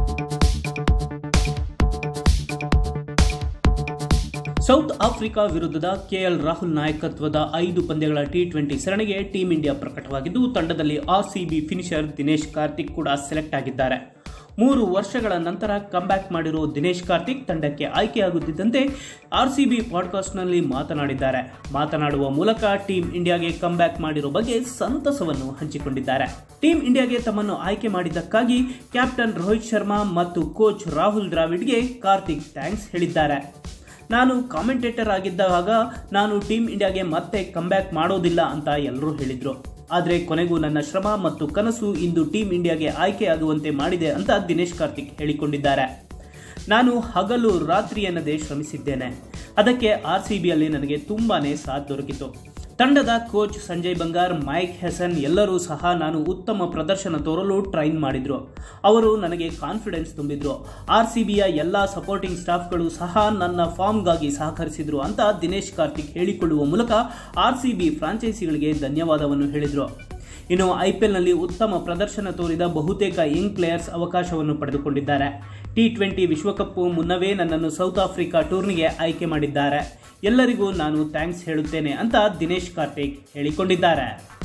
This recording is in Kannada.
ಸೌತ್ ಆಫ್ರಿಕಾ ವಿರುದ್ಧದ ಕೆಎಲ್ ರಾಹುಲ್ ನಾಯಕತ್ವದ ಐದು ಪಂದ್ಯಗಳ ಟಿ ಟ್ವೆಂಟಿ ಸರಣಿಗೆ ಟೀಂ ಇಂಡಿಯಾ ಪ್ರಕಟವಾಗಿದ್ದು ತಂಡದಲ್ಲಿ ಆರ್ಸಿಬಿ ಫಿನಿಷರ್ ದಿನೇಶ್ ಕಾರ್ತಿಕ್ ಕೂಡ ಸೆಲೆಕ್ಟ್ ಆಗಿದ್ದಾರೆ ಮೂರು ವರ್ಷಗಳ ನಂತರ ಕಂಬ್ಯಾಕ್ ಮಾಡಿರೋ ದಿನೇಶ್ ಕಾರ್ತಿಕ್ ತಂಡಕ್ಕೆ ಆಯ್ಕೆಯಾಗುತ್ತಿದ್ದಂತೆ ಆರ್ಸಿಬಿ ಪಾಡ್ಕಾಸ್ಟ್ನಲ್ಲಿ ಮಾತನಾಡಿದ್ದಾರೆ ಮಾತನಾಡುವ ಮೂಲಕ ಟೀಂ ಇಂಡಿಯಾಗೆ ಕಂಬ್ಯಾಕ್ ಮಾಡಿರೋ ಬಗ್ಗೆ ಸಂತಸವನ್ನು ಹಂಚಿಕೊಂಡಿದ್ದಾರೆ ಟೀಂ ಇಂಡಿಯಾಗೆ ತಮ್ಮನ್ನು ಆಯ್ಕೆ ಮಾಡಿದ್ದಕ್ಕಾಗಿ ಕ್ಯಾಪ್ಟನ್ ರೋಹಿತ್ ಶರ್ಮಾ ಮತ್ತು ಕೋಚ್ ರಾಹುಲ್ ದ್ರಾವಿಡ್ಗೆ ಕಾರ್ತಿಕ್ ಥ್ಯಾಂಕ್ಸ್ ಹೇಳಿದ್ದಾರೆ ನಾನು ಕಾಮೆಂಟೇಟರ್ ಆಗಿದ್ದಾಗ ನಾನು ಟೀಮ್ ಇಂಡಿಯಾಗೆ ಮತ್ತೆ ಕಂಬ್ಯಾಕ್ ಮಾಡೋದಿಲ್ಲ ಅಂತ ಎಲ್ಲರೂ ಹೇಳಿದರು ಆದರೆ ಕೊನೆಗೂ ನನ್ನ ಶ್ರಮ ಮತ್ತು ಕನಸು ಇಂದು ಟೀಮ್ ಇಂಡಿಯಾಗೆ ಆಯ್ಕೆಯಾಗುವಂತೆ ಮಾಡಿದೆ ಅಂತ ದಿನೇಶ್ ಕಾರ್ತಿಕ್ ಹೇಳಿಕೊಂಡಿದ್ದಾರೆ ನಾನು ಹಗಲು ರಾತ್ರಿ ಎನ್ನದೇ ಶ್ರಮಿಸಿದ್ದೇನೆ ಅದಕ್ಕೆ ಆರ್ ಸಿ ಬಿಯಲ್ಲಿ ನನಗೆ ತುಂಬಾನೇ ಸಾಥ್ ದೊರಕಿತು ತಂಡದ coach Sanjay Bangar Mike Hesson ಎಲ್ಲರೂ ಸಹ ನಾನು ಉತ್ತಮ ಪ್ರದರ್ಶನ ತೋರಲು ಟ್ರೈನ್ ಮಾಡಿದ್ರು ಅವರು ನನಗೆ ಕಾನ್ಫಿಡೆನ್ಸ್ ತುಂಬಿದ್ರು ಆರ್ ಸಿ ಬಿಯ ಎಲ್ಲ ಸಪೋರ್ಟಿಂಗ್ ಸ್ಟಾಫ್ಗಳು ಸಹ ನನ್ನ ಫಾರ್ಮ್ಗಾಗಿ ಸಹಕರಿಸಿದ್ರು ಅಂತ ದಿನೇಶ್ ಕಾರ್ತಿಕ್ ಹೇಳಿಕೊಳ್ಳುವ ಮೂಲಕ ಆರ್ ಸಿ ಬಿ ಫ್ರಾಂಚೈಸಿಗಳಿಗೆ ಧನ್ಯವಾದವನ್ನು ಹೇಳಿದರು ಇನ್ನು ಐಪಿಎಲ್ನಲ್ಲಿ ಉತ್ತಮ ಪ್ರದರ್ಶನ ತೋರಿದ ಬಹುತೇಕ ಯಂಗ್ ಪ್ಲೇಯರ್ಸ್ ಅವಕಾಶವನ್ನು ಪಡೆದುಕೊಂಡಿದ್ದಾರೆ ಟಿ ಟ್ವೆಂಟಿ ವಿಶ್ವಕಪ್ ಮುನ್ನವೇ ನನ್ನನ್ನು ಸೌತ್ ಆಫ್ರಿಕಾ ಟೂರ್ನಿಗೆ ಆಯ್ಕೆ ಮಾಡಿದ್ದಾರೆ ಎಲ್ಲರಿಗೂ ನಾನು ಥ್ಯಾಂಕ್ಸ್ ಹೇಳುತ್ತೇನೆ ಅಂತ ದಿನೇಶ್ ಕಾರ್ತಿಕ್ ಹೇಳಿಕೊಂಡಿದ್ದಾರೆ